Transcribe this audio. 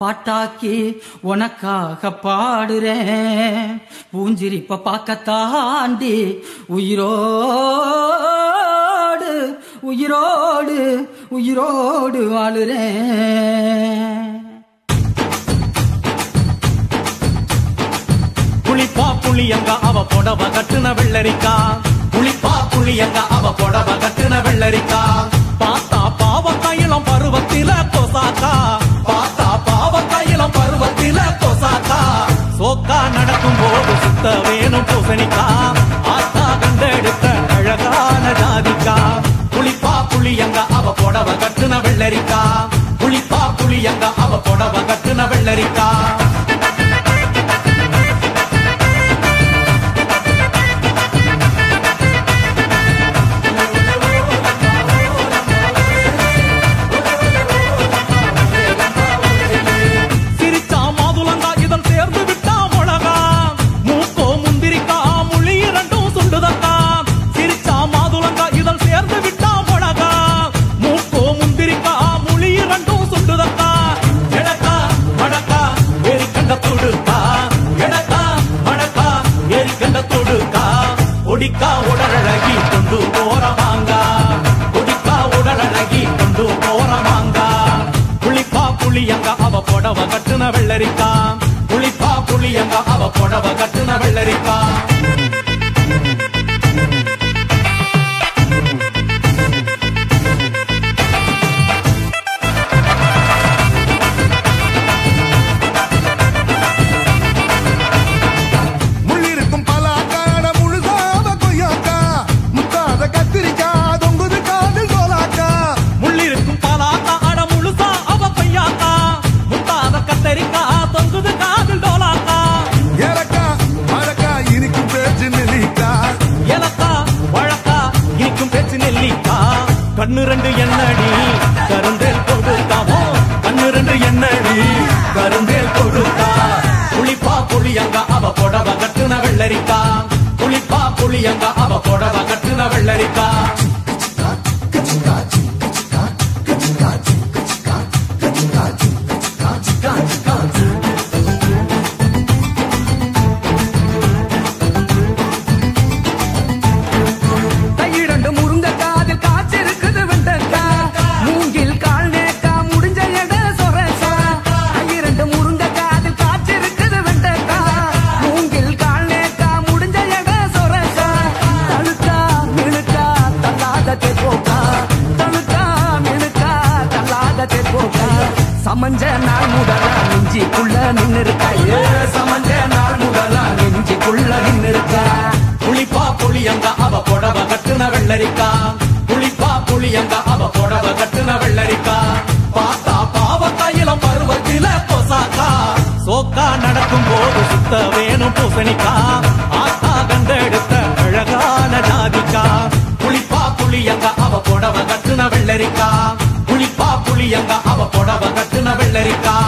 பாட்டாக்கி உனக்காக பாடுறேன் பூஞ்சிரிப்ப பார்க்க தாண்டி உயிரோடு உயிரோடு உயிரோடு வாழுறேன் புளிப்பா புளியங்க அவ புடவ கட்டுன வெள்ளரிக்கா புளிப்பா புளியங்க அவ புடவ கட்டுன வெள்ளரிக்கா பார்த்தா பாவ கையிலம் பருவத்தில கொசாக்கா பார்த்தா பாவ கையிலம் பருவத்தில கொசாக்கா சோக்கா நடக்கும் போது சுத்த வேணும் பூசணிக்கா ஆத்தா கண்டெடுத்த அழகான ஜாதிக்கா புளிப்பா புளியங்க அவ புடவ கட்டுன வெள்ளரிக்கா புளிப்பா புளியங்க அவ புடவ கட்டுன வெள்ளரிக்கா சிரிச்சா மாதுளங்கா இதழ் சேர்ந்து விட்டா மிளகா மூக்கோ முந்திரிக்கா முழி இரண்டும் சுண்டுதக்கா சிரிச்சா மாதுளங்கா இதழ் சேர்ந்து விட்டா மிளகா மூக்கோ முந்திரிக்கா முழி இரண்டும் சுண்டுதக்கா எடக்கா மடக்கா ஏறி கண்ட தொடுக்கா எடக்கா மடக்கா ஏறி கண்ட தொடுக்கா ஒடிக்கா உடலழகி கொண்டு போற மாங்கா ஒடிக்கா உடலழகி கொண்டு போற மாங்கா புளிப்பா புளியங்க அவ புடவ கட்டுன வெள்ளரிக்கா புளிப்பா புளியங்க அவ புடவ கட்டுன வெள்ளரிக்கா முள்ளிருக்கும் பலாக்காட முழுசாவ கொய்யாக்கா முத்தாத கத்திரிக்கா தொங்குது காதில் சோலாக்கா முள்ளிருக்கும் பலாக்கா அட முழுசா அவ பையாக்கா முத்தாத கத்தரிக்கா தொங்குது காதில் டோலாக்கா ஏலக்கா மழக்கா இனிக்கும் பேச்சு நெல்லிக்கா எனக்கா வழக்கா இனிக்கும் பேச்சு நெல்லிக்கா கண்ணு ரெண்டு எண்ணடி கருந்தேல் கொடுக்காமோ கண்ணு ரெண்டு எண்ணடி கருந்தேல் கொடுக்கா புளிப்பா புளியங்க அவ புடவ கட்டுன வெள்ளரிக்கா புளிப்பா புளியங்க அவ புடவ கட்டுன வெள்ளரிக்கா கையிரண்டு முருங்க காதில் காய்ச்சிருக்குது வெண்டக்கா மூங்கில் கால் நேக்கா முடிஞ்ச எட சொரக்கா கையிரண்டு முருங்க காதில் காய்ச்சிருக்குது வெண்டக்கா மூங்கில் கால் நேக்கா முடிஞ்ச எட சொரக்கா தழுக்கா மினுக்கா தள்ளாத தேப்போக்கா தழுக்கா மினுக்கா தள்ளாத தேப்போக்கா சமஞ்ச நாள் முதலா நெஞ்சிக்குள்ள நின்னு இருக்கா ஏ சமஞ்ச நாள் முதலா நெஞ்சிக்குள்ள நின்னு இருக்கா புளிப்பா புளியங்க அவ புடவ கட்டுன வெள்ளரிக்கா புளிப்பா புளியங்க அவ புடவ கட்டுன வெள்ளரிக்கா பார்த்தா பாவ கையிலம் பருவத்தில கொசாக்கா சோக்கா நடக்கும் போது சுத்த வேணும் பூசணிக்கா ஆத்தா கண்டெடுத்த அழகான ஜாதிக்கா புளிப்பா புளியங்க அவ புடவ கட்டுன வெள்ளரிக்கா புளிப்பா புளியங்க அவ புடவ கட்டுன வெள்ளரிக்கா